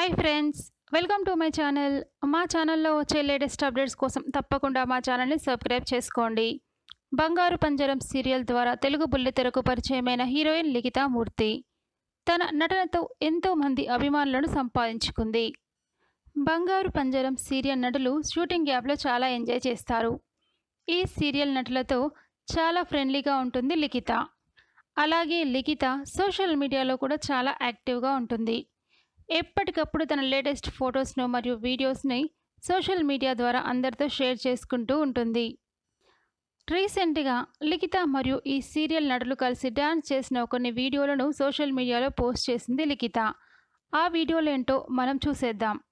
hi friends welcome to my channel మా ఛానల్లో వచ్చే లేటెస్ట్ అప్డేట్స్ కోసం తప్పకుండా మా ఛానల్ని సబ్స్క్రైబ్ చేసుకోండి బంగారు పంజరం సీరియల్ ద్వారా తెలుగు బుల్లితెరకు పరిచయమైన హీరోయిన్ లిఖితా మూర్తి తన నటనతో ఎంతో మంది అభిమానులను సంపాదించుకుంది బంగారు పంజరం సీరియల్ నటులు షూటింగ్ గ్యాప్లో చాలా ఎంజాయ్ చేస్తారు ఈ సీరియల్ నటులతో చాలా ఫ్రెండ్లీగా ఉంటుంది లిఖిత అలాగే లిఖిత సోషల్ మీడియాలో కూడా చాలా యాక్టివ్గా ఉంటుంది ఎప్పటికప్పుడు తన లేటెస్ట్ ఫొటోస్ను మరియు వీడియోస్ని సోషల్ మీడియా ద్వారా అందరితో షేర్ చేసుకుంటూ ఉంటుంది రీసెంట్గా లిఖిత మరియు ఈ సీరియల్ నటులు కలిసి డ్యాన్స్ చేసిన కొన్ని వీడియోలను సోషల్ మీడియాలో పోస్ట్ చేసింది లిఖిత ఆ వీడియోలు ఏంటో మనం చూసేద్దాం